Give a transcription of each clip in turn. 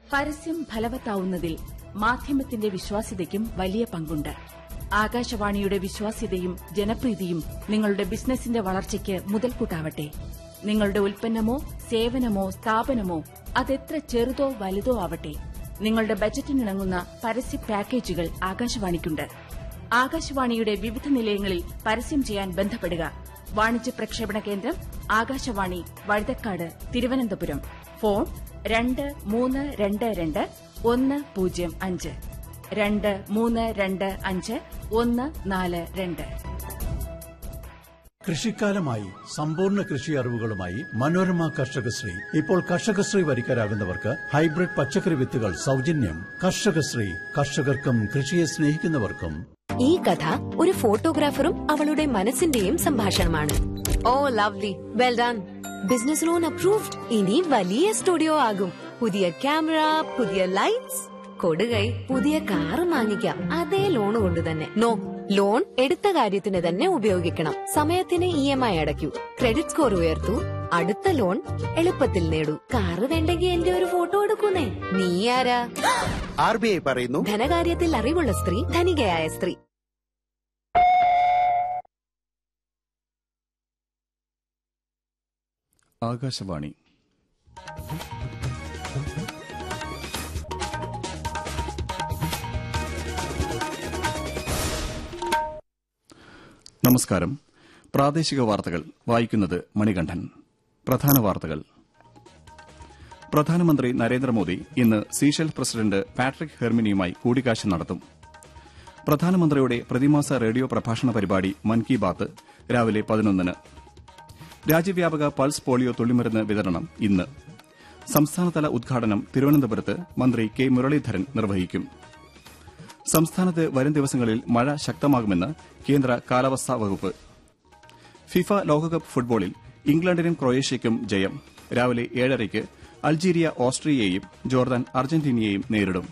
പരസ്യം ഫലവത്താവുന്നതിൽ മാധ്യമത്തിന്റെ വിശ്വാസ്യതയ്ക്കും വലിയ പങ്കുണ്ട് ആകാശവാണിയുടെ വിശ്വാസ്യതയും ജനപ്രീതിയും നിങ്ങളുടെ ബിസിനസിന്റെ വളർച്ചയ്ക്ക് മുതൽക്കൂട്ടാവട്ടെ നിങ്ങളുടെ ഉൽപ്പന്നമോ സേവനമോ സ്ഥാപനമോ അതെത്ര ചെറുതോ വലുതോ ആവട്ടെ നിങ്ങളുടെ ബജറ്റിനിണങ്ങുന്ന പരസ്യ പാക്കേജുകൾ ആകാശവാണിക്കുണ്ട് ആകാശവാണിയുടെ വിവിധ നിലയങ്ങളിൽ പരസ്യം ചെയ്യാൻ ബന്ധപ്പെടുക വാണിജ്യ പ്രക്ഷേപണ കേന്ദ്രം ആകാശവാണി വഴുതക്കാട് തിരുവനന്തപുരം ഫോൺ രണ്ട് മൂന്ന് രണ്ട് രണ്ട് ഒന്ന് പൂജ്യം അഞ്ച് രണ്ട് മൂന്ന് രണ്ട് അഞ്ച് ഒന്ന് നാല് രണ്ട് കൃഷിക്കാലമായി സമ്പൂർണ്ണ കൃഷി അറിവുകളുമായി മനോരമ കർഷകശ്രീ ഇപ്പോൾ കർഷകശ്രീ വരിക്കാരാകുന്നവർക്ക് ഹൈബ്രിഡ് പച്ചക്കറി വിത്തുകൾ സൗജന്യം കർഷകശ്രീ കർഷകർക്കും കൃഷിയെ സ്നേഹിക്കുന്നവർക്കും ഈ കഥ ഒരു ഫോട്ടോഗ്രാഫറും അവളുടെ മനസ്സിന്റെയും സംഭാഷണമാണ് oh lovely well done business loan approved ഇനി വലിയ സ്റ്റുഡിയോ ആകും പുതിയ ക്യാമറ പുതിയ ലൈറ്റ്സ് കൊടുകൈ പുതിയ കാറ് വാങ്ങിക്കാം അതേ ലോൺ കൊണ്ട് തന്നെ നോ ലോൺ എടുത്ത കാര്യത്തിന് തന്നെ ഉപയോഗിക്കണം സമയത്തിന് ഇ എം ഐ അടയ്ക്കൂ ക്രെഡിറ്റ് സ്കോർ ഉയർത്തൂ അടുത്ത ലോൺ എളുപ്പത്തിൽ നേടൂ കാറ് വേണ്ടെങ്കിൽ എന്റെ ഒരു ഫോട്ടോ എടുക്കുന്നേ നീ ആരാ ആർ ബി ഐ പറയുന്നു ധനകാര്യത്തിൽ അറിവുള്ള സ്ത്രീ ധനികയായ സ്ത്രീ ആകാശവാണി നമസ്കാരം പ്രാദേശിക വാർത്തകൾ വായിക്കുന്നത് മണികണ്ഠൻ പ്രധാന വാർത്തകൾ പ്രധാനമന്ത്രി നരേന്ദ്രമോദി ഇന്ന് സീഷൽ പ്രസിഡന്റ് പാട്രിക് ഹെർമിനിയുമായി കൂടിക്കാഴ്ച നടത്തും പ്രധാനമന്ത്രിയുടെ പ്രതിമാസ റേഡിയോ പ്രഭാഷണ പരിപാടി മൻ കി ബാത്ത് രാവിലെ പതിനൊന്നിന് രാജ്യവ്യാപക പൾസ് പോളിയോ തുള്ളിമരുന്ന് വിതരണം ഇന്ന് സംസ്ഥാനതല ഉദ്ഘാടനം തിരുവനന്തപുരത്ത് മന്ത്രി കെ മുരളീധരൻ നിർവഹിക്കും സംസ്ഥാനത്ത് വരും ദിവസങ്ങളിൽ മഴ ശക്തമാകുമെന്ന് കേന്ദ്ര കാലാവസ്ഥാ വകുപ്പ് ഫിഫ ലോകകപ്പ് ഫുട്ബോളിൽ ഇംഗ്ലണ്ടിനും ക്രൊയേഷ്യയ്ക്കും ജയം രാവിലെ ഏഴരയ്ക്ക് അൾജീരിയ ഓസ്ട്രിയയെയും ജോർദാൻ അർജന്റീനയെയും നേരിടും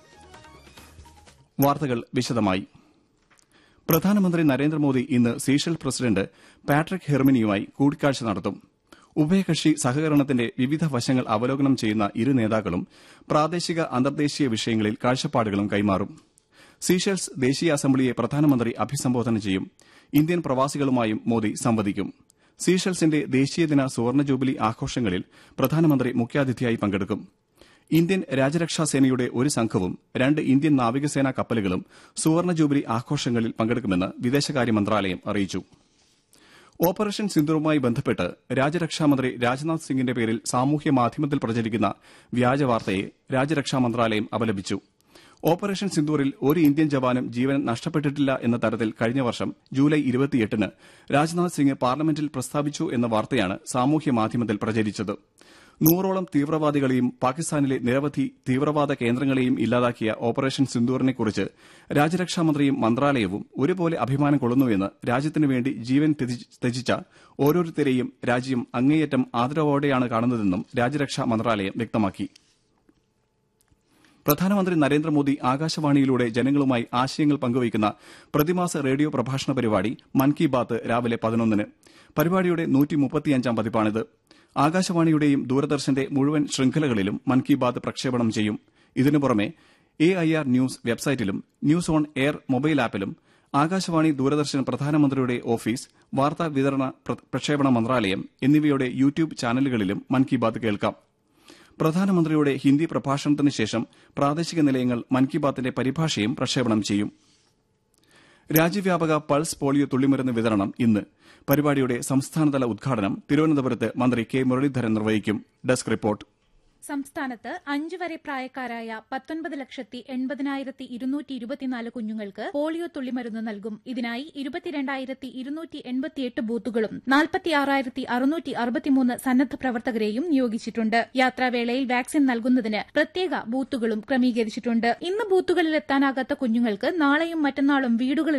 വാർത്തകൾ വിശദമായി പ്രധാനമന്ത്രി നരേന്ദ്രമോദി ഇന്ന് സീഷൽ പ്രസിഡന്റ് പാട്രിക് ഹെർമിനിയുമായി കൂടിക്കാഴ്ച നടത്തും ഉഭയകക്ഷി സഹകരണത്തിന്റെ വിവിധ വശങ്ങൾ അവലോകനം ചെയ്യുന്ന ഇരു നേതാക്കളും പ്രാദേശിക അന്തർദേശീയ വിഷയങ്ങളിൽ കാഴ്ചപ്പാടുകളും കൈമാറും സീഷൽസ് ദേശീയ അസംബ്ലിയെ പ്രധാനമന്ത്രി അഭിസംബോധന ചെയ്യും ഇന്ത്യൻ പ്രവാസികളുമായും മോദി സംവദിക്കും സീഷൽസിന്റെ ദേശീയദിന സുവർണ ജൂബിലി ആഘോഷങ്ങളിൽ പ്രധാനമന്ത്രി മുഖ്യാതിഥിയായി പങ്കെടുക്കും ഇന്ത്യൻ രാജ്യരക്ഷാ സേനയുടെ ഒരു സംഘവും രണ്ട് ഇന്ത്യൻ നാവികസേനാ കപ്പലുകളും സുവർണ ജൂബിലി ആഘോഷങ്ങളിൽ പങ്കെടുക്കുമെന്ന് വിദേശകാര്യ മന്ത്രാലയം അറിയിച്ചു ഓപ്പറേഷൻ സിന്ദൂറുമായി ബന്ധപ്പെട്ട് രാജ്യരക്ഷാമന്ത്രി രാജ്നാഥ് സിംഗിന്റെ പേരിൽ സാമൂഹ്യ മാധ്യമത്തിൽ പ്രചരിക്കുന്ന വ്യാജവാർത്തയെ രാജ്യരക്ഷാ മന്ത്രാലയം അപലപിച്ചു ഓപ്പറേഷൻ സിന്ദൂറിൽ ഒരു ഇന്ത്യൻ ജവാനും ജീവൻ നഷ്ടപ്പെട്ടിട്ടില്ല എന്ന തരത്തിൽ കഴിഞ്ഞ വർഷം ജൂലൈ ഇരുപത്തിയെട്ടിന് രാജ്നാഥ് സിംഗ് പാർലമെന്റിൽ പ്രസ്താവിച്ചു എന്ന വാർത്തയാണ് സാമൂഹ്യ മാധ്യമത്തിൽ പ്രചരിച്ചത് നൂറോളം തീവ്രവാദികളെയും പാകിസ്ഥാനിലെ നിരവധി തീവ്രവാദ കേന്ദ്രങ്ങളെയും ഇല്ലാതാക്കിയ ഓപ്പറേഷൻ സിന്ദൂറിനെക്കുറിച്ച് രാജ്യരക്ഷാമന്ത്രിയും മന്ത്രാലയവും ഒരുപോലെ അഭിമാനം കൊള്ളുന്നുവെന്ന് രാജ്യത്തിനു വേണ്ടി ജീവൻ ത്യജിച്ച ഓരോരുത്തരെയും രാജ്യം അങ്ങേയറ്റം ആദരവോടെയാണ് കാണുന്നതെന്നും രാജ്യരക്ഷാ മന്ത്രാലയം വ്യക്തമാക്കി പ്രധാനമന്ത്രി നരേന്ദ്രമോദി ആകാശവാണിയിലൂടെ ജനങ്ങളുമായി ആശയങ്ങൾ പങ്കുവയ്ക്കുന്ന പ്രതിമാസ റേഡിയോ പ്രഭാഷണ പരിപാടി മൻ കി ബാത്ത് രാവിലെ പതിനൊന്നിന് പരിപാടിയുടെ നൂറ്റിമുപ്പത്തിയഞ്ചാം പതിപ്പാണിത് ആകാശവാണിയുടെയും ദൂരദർശന്റെ മുഴുവൻ ശൃംഖലകളിലും മൻ കി ബാത്ത് പ്രക്ഷേപണം ചെയ്യും ഇതിനു പുറമെ എ ഐ ആർ ന്യൂസ് വെബ്സൈറ്റിലും ന്യൂസ് ഓൺ എയർ മൊബൈൽ ആപ്പിലും ആകാശവാണി ദൂരദർശൻ പ്രധാനമന്ത്രിയുടെ ഓഫീസ് വാർത്താ വിതരണ പ്രക്ഷേപണ മന്ത്രാലയം എന്നിവയുടെ യൂട്യൂബ് ചാനലുകളിലും മൻ കി ബാത്ത് കേൾക്കാം പ്രധാനമന്ത്രിയുടെ ഹിന്ദി പ്രഭാഷണത്തിന് ശേഷം പ്രാദേശിക നിലയങ്ങൾ മൻ കി ബാത്തിന്റെ പരിഭാഷയും പ്രക്ഷേപണം ചെയ്യും രാജ്യവ്യാപക പൾസ് പോളിയോ തുള്ളിമരുന്ന് വിതരണം ഇന്ന് പരിപാടിയുടെ സംസ്ഥാനതല ഉദ്ഘാടനം തിരുവനന്തപുരത്ത് മന്ത്രി കെ മുരളീധരൻ നിർവഹിക്കും ഡെസ്ക് റിപ്പോർട്ട് സംസ്ഥാനത്ത് അഞ്ചു വരെ പ്രായക്കാരായ പത്തൊൻപത് ലക്ഷത്തി എൺപതിനായിരത്തി ഇരുന്നൂറ്റി ഇരുപത്തിനാല് കുഞ്ഞുങ്ങൾക്ക് പോളിയോ തുള്ളിമരുന്ന് നൽകും ഇതിനായി ഇരുപത്തിരണ്ടായിരത്തി ഇരുന്നൂറ്റി എൺപത്തിയെട്ട് ബൂത്തുകളും നാൽപ്പത്തിയാറായിരത്തി അറുന്നൂറ്റി അറുപത്തിമൂന്ന് സന്നദ്ധ പ്രവർത്തകരെയും നിയോഗിച്ചിട്ടുണ്ട് യാത്രാവേളയിൽ വാക്സിൻ നൽകുന്നതിന് പ്രത്യേക ബൂത്തുകളും ക്രമീകരിച്ചിട്ടുണ്ട് ഇന്ന് ബൂത്തുകളിൽ എത്താനാകാത്ത കുഞ്ഞുങ്ങൾക്ക് നാളെയും മറ്റന്നാളും വീടുകളിൽ